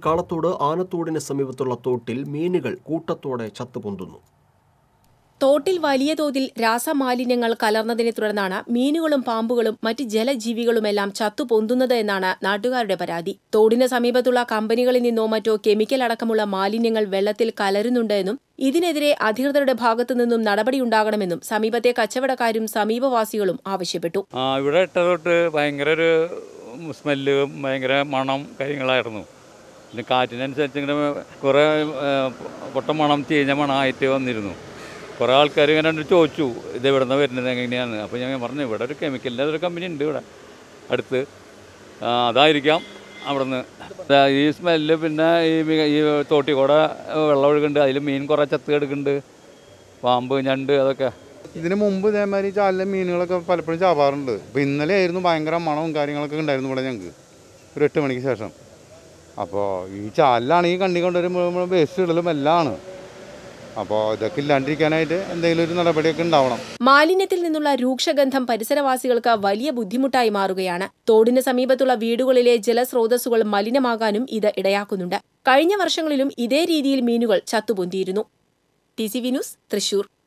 കാളത്തോട് ആനത്തോടിന് സമീപത്തുള്ള തോട്ടിൽ മീനുകൾ കൂട്ടത്തോടെ ചത്തുപൊന്തുന്നു തോട്ടിൽ വലിയ തോതിൽ രാസമാലിന്യങ്ങൾ കലർന്നതിനെ തുടർന്നാണ് മീനുകളും പാമ്പുകളും മറ്റ് ജലജീവികളുമെല്ലാം ചത്തുപൊന്തുന്നത് എന്നാണ് നാട്ടുകാരുടെ പരാതി തോടിന് സമീപത്തുള്ള കമ്പനികളിൽ നിന്നോ മറ്റോ കെമിക്കൽ അടക്കമുള്ള മാലിന്യങ്ങൾ വെള്ളത്തിൽ കലരുന്നുണ്ട് എന്നും ഇതിനെതിരെ അധികൃതരുടെ ഭാഗത്തു നിന്നും നടപടിയുണ്ടാകണമെന്നും സമീപത്തെ കച്ചവടക്കാരും സമീപവാസികളും ആവശ്യപ്പെട്ടു ആ ഇവിടെ ഇട്ട തൊട്ട് ഭയങ്കര ഒരു സ്മെല്ല് ഭയങ്കര മണം കാര്യങ്ങളായിരുന്നു പിന്നെ കാറ്റിനനുസരിച്ച് ഇങ്ങനെ കുറേ പൊട്ട മണം ചീഞ്ഞ മണമായിട്ട് വന്നിരുന്നു കുറേ ആൾക്കാർ ഇങ്ങനെ എന്നോട് ചോദിച്ചു ഇത് എവിടെ നിന്ന് വരുന്നത് എങ്ങനെയാണ് അപ്പോൾ ഞാൻ പറഞ്ഞു ഇവിടെ ഒരു കെമിക്കലിൻ്റെ ഒരു കമ്പനി ഉണ്ട് ഇവിടെ അടുത്ത് ആ, അതായിരിക്കാം അവിടെ നിന്ന് ഈ സ്മെല്ല് പിന്നെ ഈ മി- ഈ തോട്ടി കൂടെ വെള്ളം ഒഴുകുന്നുണ്ട് അതിൽ മീൻ കുറേ ചത്ത് കിടക്കുന്നുണ്ട് പാമ്പ് ഞണ്ട് അതൊക്കെ ഇതിന് മുമ്പ് ഇതേമാതിരി ചാലിലെ മീനുകളൊക്കെ പലപ്പോഴും ചാവാറുണ്ട് അപ്പോൾ ഇന്നലെ ആയിരുന്നു ഭയങ്കര മണവും കാര്യങ്ങളൊക്കെ ഉണ്ടായിരുന്നു ഇവിടെ ഞങ്ങൾക്ക് ഒരു എട്ട് മണിക്ക് ശേഷം അപ്പോൾ ഈ ചാലിലാണ് ഈ കണ്ണി കൊണ്ടുവരുമ്പോൾ വേസ്റ്റ് ഇടലും എല്ലാം ആണ് അപ്പോൾ ഇതൊക്കെ ഇല്ലാണ്ടിരിക്കാനായിട്ട് എന്തെങ്കിലും ഒരു നടപടിയൊക്കെ ഉണ്ടാവണം മാലിന്യത്തിൽ നിന്നുള്ള രൂക്ഷഗന്ധം പരിസരവാസികൾക്ക് വലിയ ബുദ്ധിമുട്ടായി മാറുകയാണ് തോടിന് സമീപത്തുള്ള വീടുകളിലെ ജലസ്രോതസ്സുകൾ മലിനമാകാനും ഇത് ഇടയാക്കുന്നുണ്ട് കഴിഞ്ഞ വർഷങ്ങളിലും ഇതേ രീതിയിൽ മീനുകൾ ചത്തുപൊന്തിയിരുന്നു T C V news Thrissur